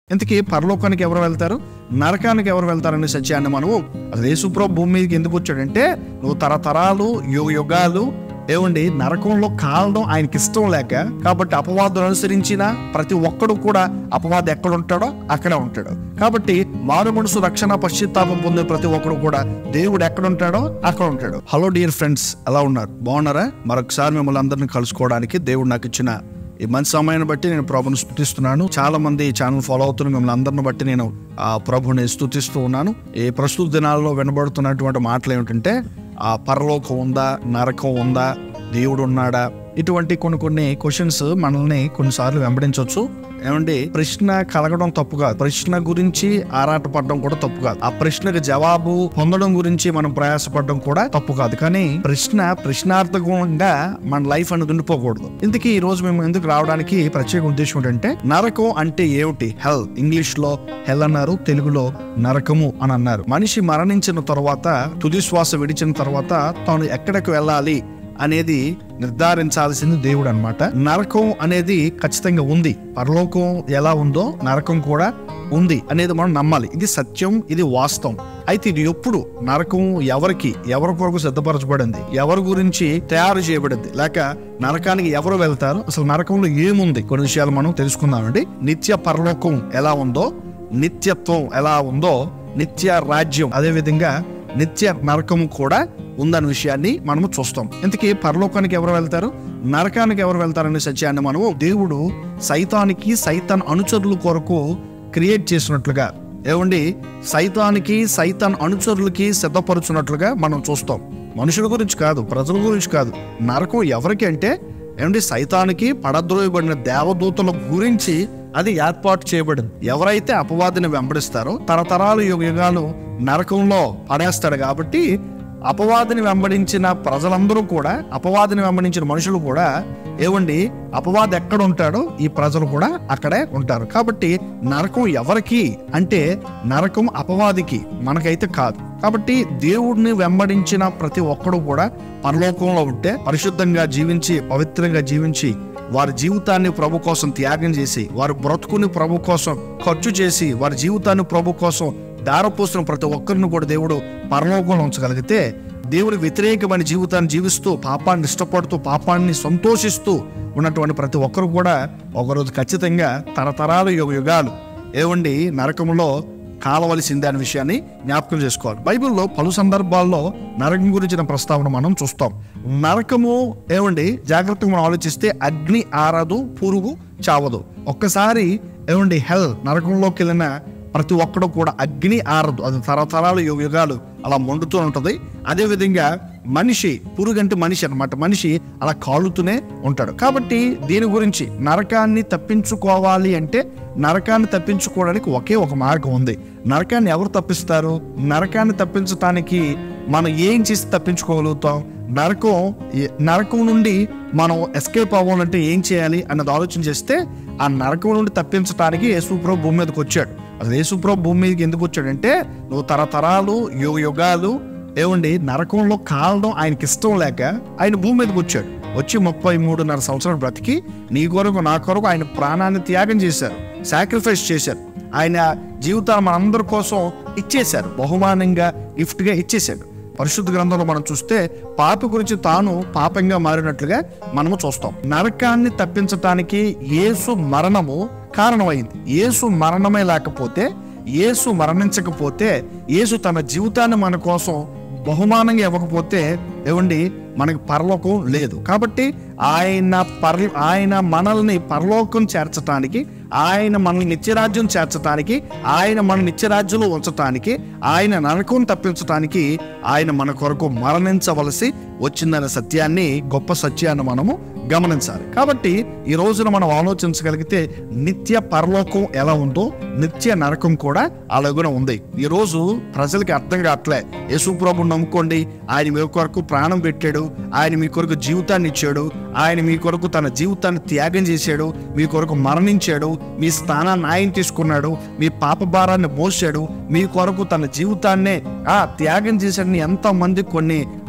ఇంతకీ పరలోకానికి ఎవరు వెళ్తారు నరకానికి ఎవరు వెళ్తారనే సత్యాన్ని మనము అసలు యేసుప్రభు భూమి మీదకి ఎందుకు వచ్చాడంటే నువ్వు తరతరాలు యుగ యుగాలు ఏమండి నరకంలో కాలడం ఆయనకి ఇష్టం లేక కాబట్టి అపవాదం అనుసరించిన ప్రతి ఒక్కడు కూడా అపవాదం ఎక్కడ ఉంటాడో అక్కడే ఉంటాడు కాబట్టి మారు మనసు రక్షణ పశ్చాత్తాపం పొందే ప్రతి ఒక్కడు కూడా దేవుడు ఎక్కడ ఉంటాడో అక్కడ ఉంటాడు హలో డియర్ ఫ్రెండ్స్ ఎలా ఉన్నారు బాగున్నారా మరొకసారి మిమ్మల్ని అందరిని కలుసుకోవడానికి దేవుడు నాకు ఇచ్చిన ఈ మంచి సమయాన్ని బట్టి నేను ప్రభుని స్థుతిస్తున్నాను చాలా మంది ఈ ఛానల్ ఫాలో అవుతున్న మిమ్మల్ని అందరిని బట్టి నేను ఆ ప్రభుని స్థుతిస్తూ ఉన్నాను ఈ ప్రస్తుత దినాల్లో వినబడుతున్నటువంటి మాటలు ఏమిటంటే ఆ పరలోకం ఉందా నరకం ఉందా దేవుడు ఉన్నాడా ఇటువంటి కొన్ని కొన్ని క్వశ్చన్స్ మనల్ని కొన్నిసార్లు వెంబడించవచ్చు ఏమండి ప్రశ్న కలగడం తప్పు కాదు ప్రశ్న గురించి ఆరాటపడడం కూడా తప్పు కాదు ఆ ప్రశ్నకు జవాబు పొందడం గురించి మనం ప్రయాసపడడం కూడా తప్పు కాదు కానీ ప్రశ్న ప్రశ్నార్థకంగా మన లైఫ్ అనేది ఉండిపోకూడదు ఇందుకే ఈ రోజు మేము ఎందుకు రావడానికి ప్రత్యేక ఉద్దేశం ఏంటంటే నరకం అంటే ఏమిటి హెల్ ఇంగ్లీష్ లో హెల్ అన్నారు తెలుగులో నరకము అని అన్నారు మనిషి మరణించిన తర్వాత తుది శ్వాస విడిచిన తర్వాత తాను ఎక్కడికి వెళ్ళాలి అనేది నిర్ధారించాల్సింది దేవుడు అన్నమాట నరకం అనేది ఖచ్చితంగా ఉంది పరలోకం ఎలా ఉందో నరకం కూడా ఉంది అనేది మనం నమ్మాలి ఇది సత్యం ఇది వాస్తవం అయితే ఇది ఎప్పుడు నరకం ఎవరికి ఎవరి కొరకు సిద్ధపరచబడింది ఎవరి గురించి తయారు చేయబడింది లేక నరకానికి ఎవరు వెళ్తారు అసలు నరకంలో ఏముంది కొన్ని విషయాలు మనం తెలుసుకుందామండి నిత్య పరలోకం ఎలా ఉందో నిత్యత్వం ఎలా ఉందో నిత్య రాజ్యం అదే విధంగా నిత్య నరకం కూడా ఉందన్న విషయాన్ని మనము చూస్తాం ఇంతకీ పరలోకానికి ఎవరు వెళ్తారు నరకానికి ఎవరు వెళ్తారనే సత్యాన్ని మనము దేవుడు సైతానికి సైతాన్ అనుచరుల కొరకు క్రియేట్ చేసినట్లుగా ఏమండి సైతానికి సైతాన్ అనుచరులకి సిద్ధపరుచున్నట్లుగా మనం చూస్తాం మనుషుల గురించి కాదు ప్రజల గురించి కాదు నరకం ఎవరికి అంటే ఏమండి సైతానికి పడద్రోయబడిన దేవదూతల గురించి అది ఏర్పాటు చేయబడింది ఎవరైతే అపవాదిని వెంబడిస్తారో తరతరాలు యుగ యుగాలు నరకంలో పడేస్తాడు కాబట్టి అపవాదిని వెంబడించిన ప్రజలందరూ కూడా అపవాదిని వెంబడించిన మనుషులు కూడా ఏమండి అపవాది ఎక్కడ ఉంటాడో ఈ ప్రజలు కూడా అక్కడే ఉంటారు కాబట్టి నరకం ఎవరికి అంటే నరకం అపవాదికి మనకైతే కాదు కాబట్టి దేవుడిని వెంబడించిన ప్రతి ఒక్కడు కూడా పరలోకంలో ఉంటే పరిశుద్ధంగా జీవించి పవిత్రంగా జీవించి వారి జీవితాన్ని ప్రభు కోసం త్యాగం చేసి వారి బ్రతుకుని ప్రభు కోసం ఖర్చు చేసి వారి జీవితాన్ని ప్రభు కోసం దారపోసిన ప్రతి ఒక్కరిని కూడా దేవుడు పరలోకంలో ఉంచగలిగితే దేవుడి వ్యతిరేకమైన జీవితాన్ని జీవిస్తూ పాపాన్ని ఇష్టపడుతూ పాపాన్ని సంతోషిస్తూ ఉన్నటువంటి ప్రతి ఒక్కరు కూడా ఒకరోజు ఖచ్చితంగా తరతరాలు యుగ యుగాలు ఏవండి నరకంలో కాలవలసిందే అనే విషయాన్ని జ్ఞాపకం చేసుకోవాలి బైబిల్లో పలు సందర్భాల్లో నరకం గురించిన ప్రస్తావన మనం చూస్తాం నరకము ఏమండి జాగ్రత్తగా మనం ఆలోచిస్తే అగ్ని ఆరదు పురుగు చావదు ఒక్కసారి ఏమండి హెల్ నరకంలోకి వెళ్ళిన ప్రతి ఒక్కడు కూడా అగ్ని ఆరదు అది తరతరాలు యుగ యుగాలు అలా మండుతూ ఉంటుంది అదేవిధంగా మనిషి పురుగంటే మనిషి అన్నమాట మనిషి అలా కాలుతూనే ఉంటాడు కాబట్టి దీని గురించి నరకాన్ని తప్పించుకోవాలి అంటే నరకాన్ని తప్పించుకోవడానికి ఒకే ఒక మార్గం ఉంది నరకాన్ని ఎవరు తప్పిస్తారు నరకాన్ని తప్పించడానికి మనం ఏం చేసి తప్పించుకోగలుగుతాం నరకం ఈ- నరకం నుండి మనం ఎస్కేప్ అవ్వాలంటే ఏం చేయాలి అన్నది ఆలోచన చేస్తే ఆ నరకం నుండి తప్పించడానికి యేసుప్రభు భూమి మీదకి వచ్చాడు అసలు యేసుప్రభు భూమి మీదకి ఎందుకు వచ్చాడంటే నువ్వు తరతరాలు యుగ యుగాలు ఏమండి నరకంలో కాలడం ఆయనకి ఇష్టం లేక ఆయన భూమి మీదకి వచ్చాడు వచ్చి ముప్పై మూడున్నర సంవత్సరాలు బ్రతికి నీ కొరకు నా కొరకు ఆయన ప్రాణాన్ని త్యాగం చేశారు సాక్రిఫైస్ చేశారు ఆయన జీవితాన్ని మనందరి కోసం ఇచ్చేశారు బహుమానంగా గిఫ్ట్గా ఇచ్చేశాడు పరిశుద్ధ గ్రంథంలో మనం చూస్తే పాప గురించి తాను పాపంగా మారినట్లుగా మనము చూస్తాం నరకాన్ని తప్పించటానికి యేసు మరణము కారణమైంది యేసు మరణమే లేకపోతే యేసు మరణించకపోతే యేసు తన జీవితాన్ని మన కోసం బహుమానంగా ఇవ్వకపోతే ఏమండి మనకి పరలోకం లేదు కాబట్టి ఆయన పర ఆయన మనల్ని పరలోకం చేర్చటానికి ఆయన మనల్ని నిత్యరాజ్యం చేర్చటానికి ఆయన మన నిత్యరాజ్యంలో ఉంచటానికి ఆయన నరకం తప్పించటానికి ఆయన మన కొరకు మరణించవలసి వచ్చిందనే సత్యాన్ని గొప్ప సత్యాన్ని మనము గమనించాలి కాబట్టి ఈ రోజున మనం ఆలోచించగలిగితే నిత్య పరలోకం ఎలా ఉందో నిత్య నరకం కూడా అలాగున ఉంది ఈ రోజు ప్రజలకి అర్థం కావట్లే యేసుప్రభుని నమ్ముకోండి ఆయన మీ కొరకు ప్రాణం పెట్టాడు ఆయన మీ కొరకు జీవితాన్ని ఇచ్చాడు ఆయన మీ కొరకు తన జీవితాన్ని త్యాగం చేశాడు మీ కొరకు మరణించాడు మీ స్థానాన్ని ఆయన తీసుకున్నాడు మీ పాప భారాన్ని మోసాడు మీ కొరకు తన జీవితాన్నే ఆ త్యాగం చేశాడని ఎంతో మంది కొన్ని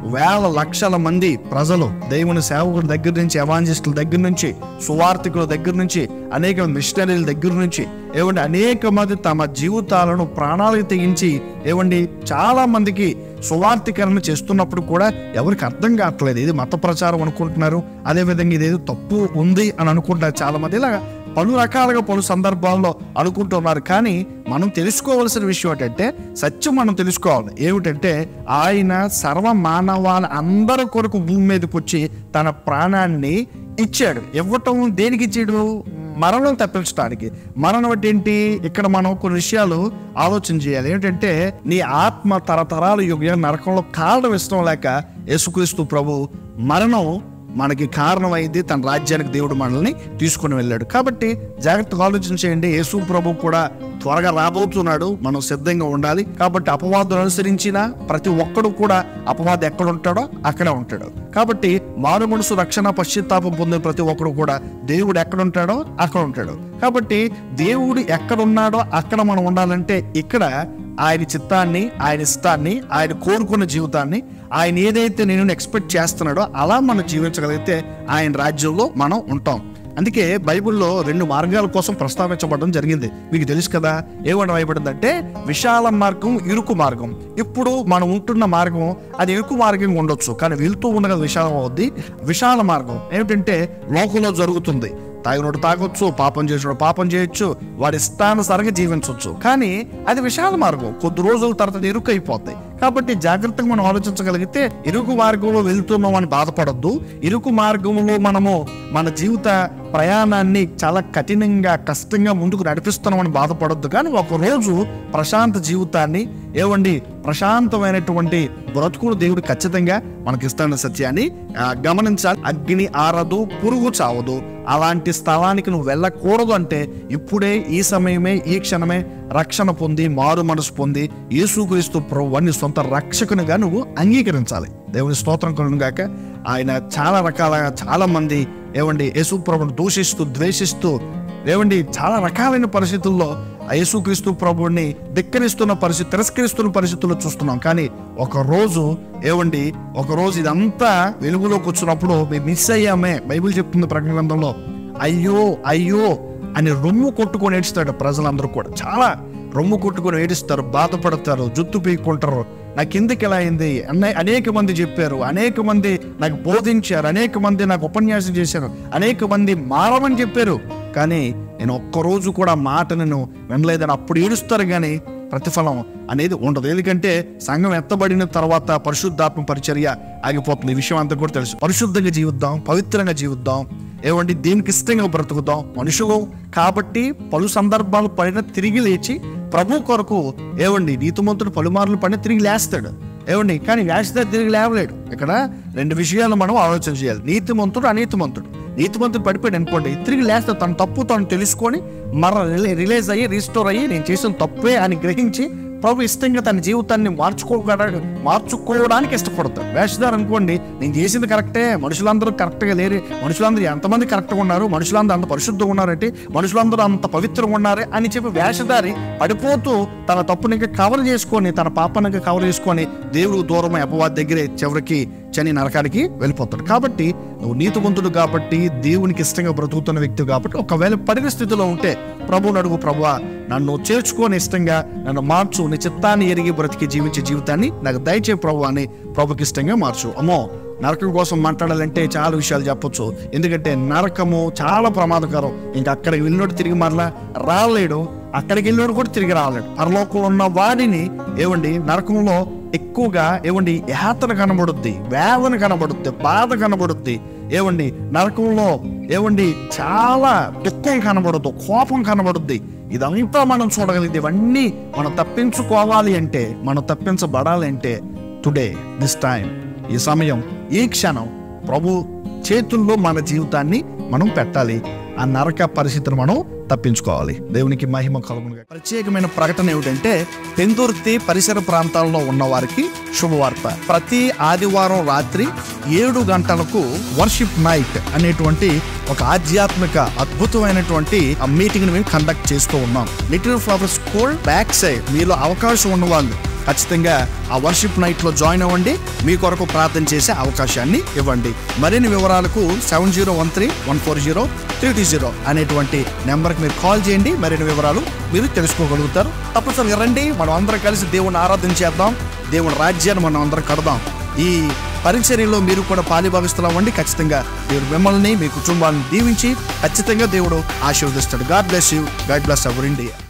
వేల లక్షల మంది ప్రజలు దేవుని సేవకుల దగ్గర నుంచి ఎవాంజిస్టుల దగ్గర నుంచి సువార్థికుల దగ్గర నుంచి అనేక మిషనరీల దగ్గర నుంచి ఏమండి అనేక మంది తమ జీవితాలను ప్రాణాలకు తెగించి ఏమండి చాలా మందికి సువార్థీకరణ చేస్తున్నప్పుడు కూడా ఎవరికి అర్థం కావట్లేదు ఇది మత ప్రచారం అనుకుంటున్నారు అదేవిధంగా ఇదేదో తప్పు ఉంది అని అనుకుంటారు చాలా మంది ఇలా పలు రకాలుగా పలు సందర్భాల్లో అనుకుంటున్నారు కానీ మనం తెలుసుకోవాల్సిన విషయం ఏంటంటే సత్యం మనం తెలుసుకోవాలి ఏమిటంటే ఆయన సర్వ మానవాల అందరి కొరకు భూమి మీదకి వచ్చి తన ప్రాణాన్ని ఇచ్చాడు ఇవ్వటం దేనికి ఇచ్చాడు మరణం తప్పించడానికి మరణం అంటే ఏంటి ఇక్కడ మనం కొన్ని విషయాలు ఆలోచన చేయాలి ఏంటంటే నీ ఆత్మ తరతరాల యుగ నరకంలో కారణం ఇష్టం లేక యేసుక్రీస్తు ప్రభు మరణం మనకి కారణమైంది తన రాజ్యానికి దేవుడు మనల్ని తీసుకుని వెళ్ళాడు కాబట్టి జాగ్రత్తగా ఆలోచన చేయండి యేసు ప్రభు కూడా త్వరగా రాబోతున్నాడు మనం సిద్ధంగా ఉండాలి కాబట్టి అపవాదులు అనుసరించిన ప్రతి ఒక్కడు కూడా అపవాదం ఎక్కడ ఉంటాడో అక్కడే ఉంటాడు కాబట్టి మారు మనసు రక్షణ పశ్చాత్తాపం పొందిన ప్రతి ఒక్కడు కూడా దేవుడు ఎక్కడ ఉంటాడో అక్కడ ఉంటాడు కాబట్టి దేవుడు ఎక్కడ ఉన్నాడో అక్కడ మనం ఉండాలంటే ఇక్కడ ఆయన చిత్తాన్ని ఆయన ఇష్టాన్ని ఆయన కోరుకున్న జీవితాన్ని ఆయన ఏదైతే నేను ఎక్స్పెక్ట్ చేస్తున్నాడో అలా మనం జీవించగలిగితే ఆయన రాజ్యంలో మనం ఉంటాం అందుకే బైబిల్లో రెండు మార్గాల కోసం ప్రస్తావించబడడం జరిగింది మీకు తెలుసు కదా ఏమని రాయబడిందంటే విశాల మార్గం ఇరుకు మార్గం ఇప్పుడు మనం ఉంటున్న మార్గం అది ఇరుకు మార్గంగా ఉండొచ్చు కానీ వెళ్తూ ఉండగా విశాలం అవుద్ది విశాల మార్గం ఏమిటంటే లోకంలో జరుగుతుంది తాగినోడు తాగొచ్చు పాపం చేసినోడు పాపం చేయొచ్చు వాడి ఇష్టానుసారంగా జీవించవచ్చు కానీ అది విశాల మార్గం కొద్ది రోజుల తర్వాత అది ఇరుకు అయిపోతాయి కాబట్టి జాగ్రత్తగా మనం ఆలోచించగలిగితే ఇరుకు మార్గంలో వెళ్తున్నాం అని బాధపడద్దు ఇరుకు మార్గంలో మనము మన జీవిత ప్రయాణాన్ని చాలా కఠినంగా కష్టంగా ముందుకు నడిపిస్తున్నామని బాధపడొద్దు కానీ ఒక రోజు ప్రశాంత జీవితాన్ని ఏవండి ప్రశాంతమైనటువంటి బ్రతుకుడు దేవుడు ఖచ్చితంగా మనకి ఇస్తాడన్న సత్యాన్ని ఆ, గమనించాలి అగ్ని ఆరదు పురుగు చావదు అలాంటి స్థలానికి నువ్వు వెళ్ళకూడదు అంటే ఇప్పుడే ఈ సమయమే ఈ క్షణమే రక్షణ పొంది మారు మనసు పొంది యేసుక్రీస్తు ప్రభు నీ సొంత రక్షకునిగా నువ్వు అంగీకరించాలి దేవుని స్తోత్రం కలుగును గాక ఆయన చాలా రకాలుగా చాలా మంది ఏమండి యేసు ప్రభుని దూషిస్తూ ద్వేషిస్తూ ఏమండి చాలా రకాలైన పరిస్థితుల్లో ఆ యేసుక్రీస్తు ప్రభుడిని ధిక్కరిస్తున్న పరిస్థితి తిరస్కరిస్తున్న పరిస్థితుల్లో చూస్తున్నాం కానీ ఒక రోజు ఏమండి ఒక రోజు ఇదంతా వెలుగులోకి వచ్చినప్పుడు మేము మిస్ అయ్యామే బైబిల్ చెప్తుంది ప్రకటన గ్రంథంలో అయ్యో అయ్యో అని రొమ్ము కొట్టుకొని ఏడుస్తాడు ప్రజలందరూ కూడా చాలా రొమ్ము కొట్టుకొని ఏడుస్తారు బాధపడతారు జుత్తు పీక్కుంటారు నాకు ఎందుకు ఎలా అయింది అనే అనేక మంది చెప్పారు అనేక మంది నాకు బోధించారు అనేక మంది నాకు ఉపన్యాసం చేశారు అనేక మంది మారమని చెప్పారు కానీ నేను ఒక్కరోజు కూడా మాట నేను వినలేదని అప్పుడు ఏడుస్తారు కానీ ప్రతిఫలం అనేది ఉండదు ఎందుకంటే సంఘం ఎత్తబడిన తర్వాత పరిశుద్ధాత్మ పరిచర్య ఆగిపోతుంది ఈ విషయం అంతా కూడా తెలుసు పరిశుద్ధంగా జీవిద్దాం పవిత్రంగా జీవిద్దాం ఏమండి దీనికి ఇష్టంగా బ్రతుకుదాం మనుషులు కాబట్టి పలు సందర్భాలు పడిన తిరిగి లేచి ప్రభు కొరకు ఏవండి నీతిమంతుడు పలుమార్లు పడిన తిరిగి లేస్తాడు ఏమండి కానీ వేస్తే తిరిగి లేవలేడు ఇక్కడ రెండు విషయాలు మనం ఆలోచన చేయాలి నీతిమంతుడు అనీతిమంతుడు నీతిమంతుడు పడిపోయాడు అనుకోండి తిరిగి లేస్తే తన తప్పు తను తెలుసుకొని మర రిలీజ్ అయ్యి రీస్టోర్ అయ్యి నేను చేసిన తప్పే అని గ్రహించి ప్రభు ఇష్టంగా తన జీవితాన్ని మార్చుకోగల మార్చుకోవడానికి ఇష్టపడతాడు వేషధారు అనుకోండి నేను చేసింది కరెక్టే మనుషులందరూ కరెక్ట్గా లేరు మనుషులందరూ ఎంతమంది కరెక్ట్గా ఉన్నారు మనుషులందరూ అంత పరిశుద్ధంగా ఉన్నారంటే మనుషులందరూ అంత పవిత్రంగా ఉన్నారే అని చెప్పి వేషధారి పడిపోతూ తన తప్పుని ఇంకా కవర్ చేసుకొని తన పాపని ఇంకా కవర్ చేసుకొని దేవుడు దూరమై అపవాది దగ్గరే చివరికి చని నరకానికి వెళ్ళిపోతాడు కాబట్టి నువ్వు నీతివంతుడు కాబట్టి దేవునికి ఇష్టంగా బ్రతుకుతున్న వ్యక్తి కాబట్టి ఒకవేళ పడిన స్థితిలో ఉంటే ప్రభువుని అడుగు ప్రభువా నన్ను చేర్చుకొని ఇష్టంగా నన్ను మార్చు నీ చిత్తాన్ని ఎరిగి బ్రతికి జీవించే జీవితాన్ని నాకు దయచే ప్రభు అని ప్రభుకి ఇష్టంగా మార్చు అమ్మో నరకం కోసం మాట్లాడాలంటే చాలా విషయాలు చెప్పొచ్చు ఎందుకంటే నరకము చాలా ప్రమాదకరం ఇంకా అక్కడికి వెళ్ళినోడు తిరిగి మరలా రాలేడు అక్కడికి వెళ్ళినోడు కూడా తిరిగి రాలేడు పరలోకంలో ఉన్న వాడిని ఏమండి నరకంలో ఎక్కువగా ఏమండి యాతన కనబడుద్ది వేదన కనబడుద్ది బాధ కనబడుద్ది ఏమండి నరకంలో ఏమండి చాలా దుఃఖం కనబడదు కోపం కనబడుద్ది ఇదంతా మనం చూడగలిగితే ఇవన్నీ మనం తప్పించుకోవాలి అంటే మనం తప్పించబడాలి అంటే టుడే దిస్ టైం ఈ సమయం ఈ క్షణం ప్రభు చేతుల్లో మన జీవితాన్ని మనం పెట్టాలి ఆ నరక పరిస్థితిని మనం తప్పించుకోవాలి దేవునికి మహిమ కలుగును ప్రత్యేకమైన ప్రకటన ఏమిటంటే పెందుర్తి పరిసర ప్రాంతాల్లో ఉన్న వారికి శుభవార్త ప్రతి ఆదివారం రాత్రి ఏడు గంటలకు వర్షిప్ నైట్ అనేటువంటి ఒక ఆధ్యాత్మిక అద్భుతమైనటువంటి మీటింగ్ మేము కండక్ట్ చేస్తూ ఉన్నాం little flower school back side మీలో అవకాశం ఉన్న వాళ్ళు ఖచ్చితంగా ఆ వర్షిప్ నైట్లో జాయిన్ అవ్వండి మీ కొరకు ప్రార్థన చేసే అవకాశాన్ని ఇవ్వండి మరిన్ని వివరాలకు seven zero one three one four zero three two zero అనేటువంటి నెంబర్కి మీరు కాల్ చేయండి మరిన్ని వివరాలు మీరు తెలుసుకోగలుగుతారు తప్పనిసరిగా రండి మనం అందరం కలిసి దేవుని ఆరాధన చేద్దాం దేవుని రాజ్యాన్ని మనం అందరం కడదాం ఈ పరిచర్యలో మీరు కూడా పాలిభావిస్తున్నా అవ్వండి ఖచ్చితంగా దేవుడు మిమ్మల్ని మీ కుటుంబాన్ని దీవించి ఖచ్చితంగా దేవుడు ఆశీర్వదిస్తాడు God bless you God bless our India